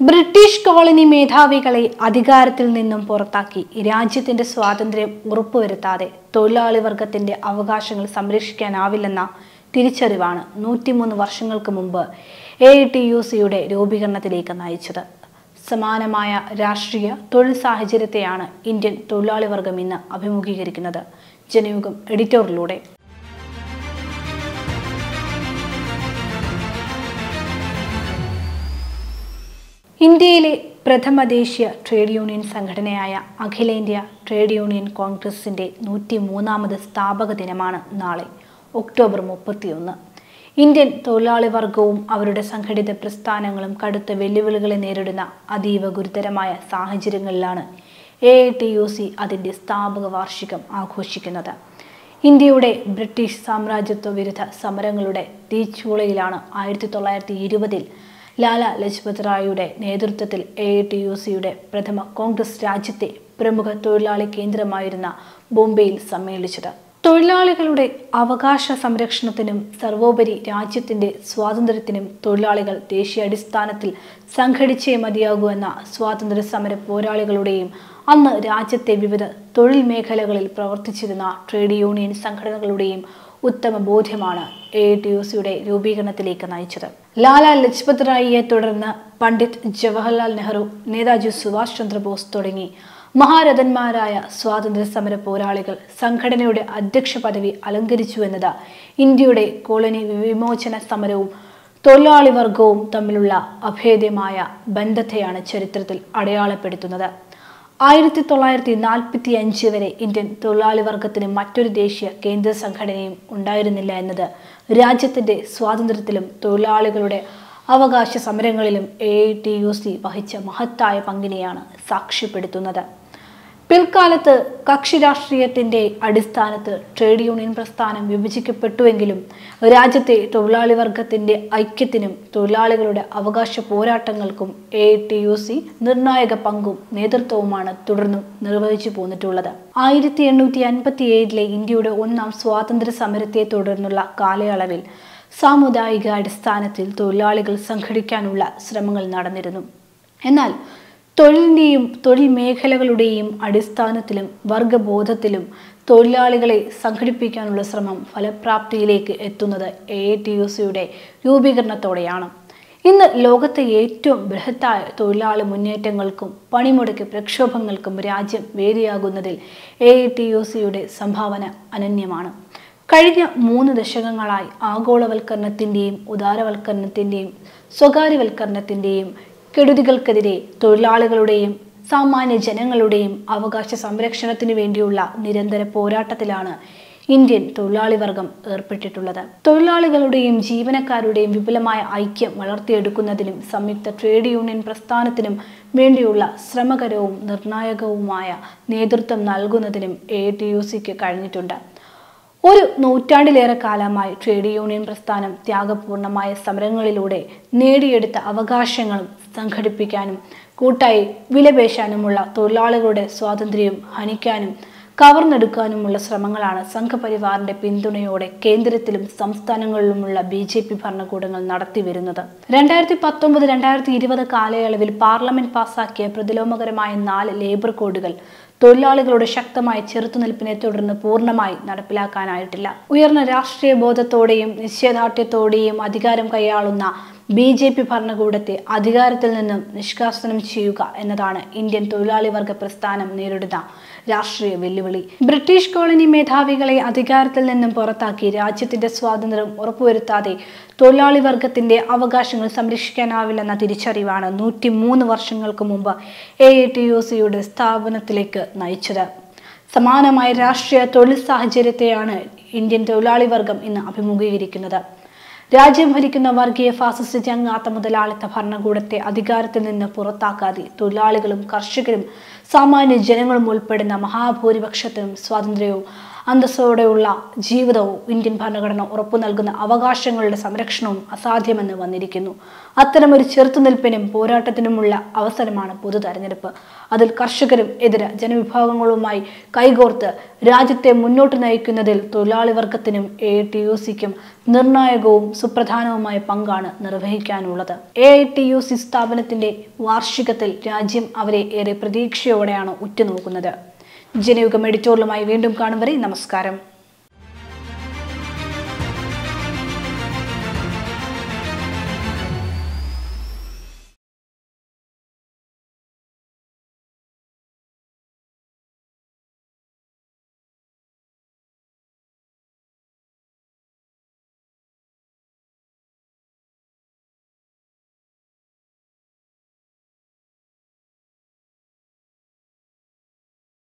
British colony മേധാവികളെ അധികാരത്തിൽ നിന്നും പുറത്താക്കി രാജ്യത്തിന്റെ സ്വാതന്ത്ര്യം ഉറപ്പുവരുത്താതെ തൊഴിലാളി വർഗത്തിന്റെ അവകാശങ്ങൾ സംരക്ഷിക്കാനാവില്ലെന്ന തിരിച്ചറിവാണ് നൂറ്റിമൂന്ന് വർഷങ്ങൾക്ക് മുമ്പ് എ ടി യു സിയുടെ രൂപീകരണത്തിലേക്ക് നയിച്ചത് സമാനമായ രാഷ്ട്രീയ തൊഴിൽ സാഹചര്യത്തെയാണ് ഇന്ത്യൻ തൊഴിലാളി വർഗം ഇന്ന് അഭിമുഖീകരിക്കുന്നത് ജനയുഗം എഡിറ്റോറിലൂടെ ഇന്ത്യയിലെ പ്രഥമ ദേശീയ ട്രേഡ് യൂണിയൻ സംഘടനയായ അഖിലേന്ത്യാ ട്രേഡ് യൂണിയൻ കോൺഗ്രസിന്റെ നൂറ്റി മൂന്നാമത് സ്ഥാപക ദിനമാണ് നാളെ ഒക്ടോബർ മുപ്പത്തിയൊന്ന് ഇന്ത്യൻ തൊഴിലാളി വർഗവും അവരുടെ സംഘടിത പ്രസ്ഥാനങ്ങളും കടുത്ത വെല്ലുവിളികളെ നേരിടുന്ന അതീവ ഗുരുതരമായ സാഹചര്യങ്ങളിലാണ് A I T U C അതിൻ്റെ സ്ഥാപക വാർഷികം ആഘോഷിക്കുന്നത് ഇന്ത്യയുടെ ബ്രിട്ടീഷ് സാമ്രാജ്യത്വ വിരുദ്ധ സമരങ്ങളുടെ തീച്ചൂളയിലാണ് ആയിരത്തി തൊള്ളായിരത്തി ഇരുപതിൽ ലാല ലജ്പത് റായിയുടെ നേതൃത്വത്തിൽ എ ഐ ടി യു സിയുടെ പ്രഥമ കോൺഗ്രസ് രാജ്യത്തെ പ്രമുഖ തൊഴിലാളി കേന്ദ്രമായിരുന്ന ബോംബെയിൽ സമ്മേളിച്ചത് തൊഴിലാളികളുടെ അവകാശ സംരക്ഷണത്തിനും സർവോപരി രാജ്യത്തിന്റെ സ്വാതന്ത്ര്യത്തിനും തൊഴിലാളികൾ ദേശീയാടിസ്ഥാനത്തിൽ സംഘടിച്ചേ മതിയാകൂ എന്ന സ്വാതന്ത്ര്യ സമര പോരാളികളുടെയും അന്ന് രാജ്യത്തെ വിവിധ തൊഴിൽ മേഖലകളിൽ പ്രവർത്തിച്ചിരുന്ന ട്രേഡ് യൂണിയൻ സംഘടനകളുടെയും ഉത്തമ ബോധ്യമാണ് എ ടി യു സിയുടെ രൂപീകരണത്തിലേക്ക് നയിച്ചത് ലാല ലജ്പത് റായിയെ തുടർന്ന് പണ്ഡിറ്റ് ജവഹർലാൽ നെഹ്റു നേതാജി സുഭാഷ് ചന്ദ്രബോസ് തുടങ്ങി മഹാരഥന്മാരായ സ്വാതന്ത്ര്യ സമര പോരാളികൾ സംഘടനയുടെ അധ്യക്ഷ പദവി അലങ്കരിച്ചു എന്നത് ഇന്ത്യയുടെ കോളനി വിമോചന സമരവും തൊഴിലാളി വർഗവും തമ്മിലുള്ള അഭേദ്യമായ ബന്ധത്തെയാണ് ചരിത്രത്തിൽ അടയാളപ്പെടുത്തുന്നത് ആയിരത്തി തൊള്ളായിരത്തി നാൽപ്പത്തി അഞ്ച് വരെ ഇന്ത്യൻ തൊഴിലാളി വർഗത്തിന് മറ്റൊരു ദേശീയ കേന്ദ്ര സംഘടനയും ഉണ്ടായിരുന്നില്ല എന്നത് രാജ്യത്തിന്റെ സ്വാതന്ത്ര്യത്തിലും തൊഴിലാളികളുടെ അവകാശ സമരങ്ങളിലും എ ടി യു സി വഹിച്ച മഹത്തായ പങ്കിനെയാണ് സാക്ഷ്യപ്പെടുത്തുന്നത് പിൽക്കാലത്ത് കക്ഷി രാഷ്ട്രീയത്തിന്റെ അടിസ്ഥാനത്ത് ട്രേഡ് യൂണിയൻ പ്രസ്ഥാനം വിഭജിക്കപ്പെട്ടുവെങ്കിലും രാജ്യത്തെ തൊഴിലാളി വർഗത്തിന്റെ ഐക്യത്തിനും തൊഴിലാളികളുടെ അവകാശ പോരാട്ടങ്ങൾക്കും എ ടി യു സി നിർണായക പങ്കും നേതൃത്വവുമാണ് തുടർന്നും നിർവഹിച്ചു പോന്നിട്ടുള്ളത് ആയിരത്തി എണ്ണൂറ്റി അൻപത്തി ഏഴിലെ ഇന്ത്യയുടെ ഒന്നാം സ്വാതന്ത്ര്യ സമരത്തെ തുടർന്നുള്ള കാലയളവിൽ സാമുദായിക അടിസ്ഥാനത്തിൽ തൊഴിലാളികൾ സംഘടിക്കാനുള്ള ശ്രമങ്ങൾ നടന്നിരുന്നു എന്നാൽ തൊഴിലിൻ്റെയും തൊഴിൽ മേഖലകളുടെയും അടിസ്ഥാനത്തിലും വർഗബോധത്തിലും തൊഴിലാളികളെ സംഘടിപ്പിക്കാനുള്ള ശ്രമം ഫലപ്രാപ്തിയിലേക്ക് എത്തുന്നത് എ ടി യു സിയുടെ രൂപീകരണത്തോടെയാണ് ഇന്ന് ലോകത്തെ ഏറ്റവും ബൃഹത്തായ തൊഴിലാളി മുന്നേറ്റങ്ങൾക്കും പണിമുടക്ക് പ്രക്ഷോഭങ്ങൾക്കും രാജ്യം വേദിയാകുന്നതിൽ എ ടി യു സിയുടെ സംഭാവന അനന്യമാണ് കഴിഞ്ഞ മൂന്ന് ദശകങ്ങളായി ആഗോളവൽക്കരണത്തിൻ്റെയും ഉദാരവൽക്കരണത്തിൻ്റെയും സ്വകാര്യവൽക്കരണത്തിൻ്റെയും കെടുതികൾക്കെതിരെ തൊഴിലാളികളുടെയും സാമാന്യ ജനങ്ങളുടെയും അവകാശ സംരക്ഷണത്തിനു വേണ്ടിയുള്ള നിരന്തര പോരാട്ടത്തിലാണ് ഇന്ത്യൻ തൊഴിലാളി വർഗം ഏർപ്പെട്ടിട്ടുള്ളത് തൊഴിലാളികളുടെയും ജീവനക്കാരുടെയും വിപുലമായ ഐക്യം വളർത്തിയെടുക്കുന്നതിനും സംയുക്ത ട്രേഡ് യൂണിയൻ പ്രസ്ഥാനത്തിനും വേണ്ടിയുള്ള ശ്രമകരവും നിർണായകവുമായ നേതൃത്വം നൽകുന്നതിനും എ ടി യു സിക്ക് കഴിഞ്ഞിട്ടുണ്ട് ഒരു നൂറ്റാണ്ടിലേറെ കാലമായി ട്രേഡ് യൂണിയൻ പ്രസ്ഥാനം ത്യാഗപൂർണമായ സമരങ്ങളിലൂടെ നേടിയെടുത്ത അവകാശങ്ങളും സംഘടിപ്പിക്കാനും കൂട്ടായി വിലപേശാനുമുള്ള തൊഴിലാളികളുടെ സ്വാതന്ത്ര്യവും ഹനിക്കാനും കവർന്നെടുക്കാനുമുള്ള ശ്രമങ്ങളാണ് സംഘപരിവാറിന്റെ പിന്തുണയോടെ കേന്ദ്രത്തിലും സംസ്ഥാനങ്ങളിലുമുള്ള ബി ജെ പി ഭരണകൂടങ്ങൾ നടത്തിവരുന്നത് രണ്ടായിരത്തി പത്തൊമ്പത് രണ്ടായിരത്തി ഇരുപത് കാലയളവിൽ പാർലമെന്റ് പാസാക്കിയ പ്രതിലോമകരമായ നാല് ലേബർ കോഡുകൾ തൊഴിലാളികളുടെ ശക്തമായ ചെറുത്തുനിൽപ്പിനെ തുടർന്ന് പൂർണ്ണമായി നടപ്പിലാക്കാനായിട്ടില്ല ഉയർന്ന രാഷ്ട്രീയ ബോധത്തോടെയും നിശ്ചയദാർഢ്യത്തോടെയും അധികാരം കൈയാളുന്ന ബി ജെ പി ഭരണകൂടത്തെ അധികാരത്തിൽ നിന്നും നിഷ്കാസനം ചെയ്യുക എന്നതാണ് ഇന്ത്യൻ തൊഴിലാളി വർഗ പ്രസ്ഥാനം നേരിടുന്ന രാഷ്ട്രീയ വെല്ലുവിളി ബ്രിട്ടീഷ് കോളനി മേധാവികളെ അധികാരത്തിൽ നിന്നും പുറത്താക്കി രാജ്യത്തിന്റെ സ്വാതന്ത്ര്യം ഉറപ്പുവരുത്താതെ തൊഴിലാളി വർഗത്തിന്റെ അവകാശങ്ങൾ സംരക്ഷിക്കാനാവില്ലെന്ന തിരിച്ചറിവാണ് നൂറ്റി മൂന്ന് വർഷങ്ങൾക്ക് മുമ്പ് എ ടി യു സിയുടെ സ്ഥാപനത്തിലേക്ക് നയിച്ചത് സമാനമായ രാഷ്ട്രീയ തൊഴിൽ സാഹചര്യത്തെയാണ് ഇന്ത്യൻ തൊഴിലാളി വർഗം ഇന്ന് അഭിമുഖീകരിക്കുന്നത് രാജ്യം ഭരിക്കുന്ന വർഗീയ ഫാസിസ്റ്റ് ജങ്ങാത്ത മുതലാളിത്ത ഭരണകൂടത്തെ അധികാരത്തിൽ നിന്ന് പുറത്താക്കാതെ തൊഴിലാളികളും കർഷകരും സാമാന്യ ജനങ്ങളും ഉൾപ്പെടുന്ന മഹാഭൂരിപക്ഷത്തിനും സ്വാതന്ത്ര്യവും അന്തസ്സോടെയുള്ള ജീവിതവും ഇന്ത്യൻ ഭരണഘടന ഉറപ്പു നൽകുന്ന അവകാശങ്ങളുടെ സംരക്ഷണവും അസാധ്യമെന്ന് വന്നിരിക്കുന്നു അത്തരമൊരു ചെറുത്തുനിൽപ്പിനും പോരാട്ടത്തിനുമുള്ള അവസരമാണ് പൊതു തെരഞ്ഞെടുപ്പ് അതിൽ കർഷകരും ഇതര ജനവിഭാഗങ്ങളുമായി കൈകോർത്ത് രാജ്യത്തെ മുന്നോട്ട് നയിക്കുന്നതിൽ തൊഴിലാളി വർഗത്തിനും എ ഐ ടി യു സിക്കും നിർണായകവും സുപ്രധാനവുമായ പങ്കാണ് നിർവഹിക്കാനുള്ളത് A I T U C സ്ഥാപനത്തിന്റെ വാർഷികത്തിൽ രാജ്യം അവരെ ഏറെ പ്രതീക്ഷയോടെയാണ് ഉറ്റുനോക്കുന്നത് ജനയുഗം എഡിറ്റോറിയലുമായി വീണ്ടും കാണും വരെ നമസ്കാരം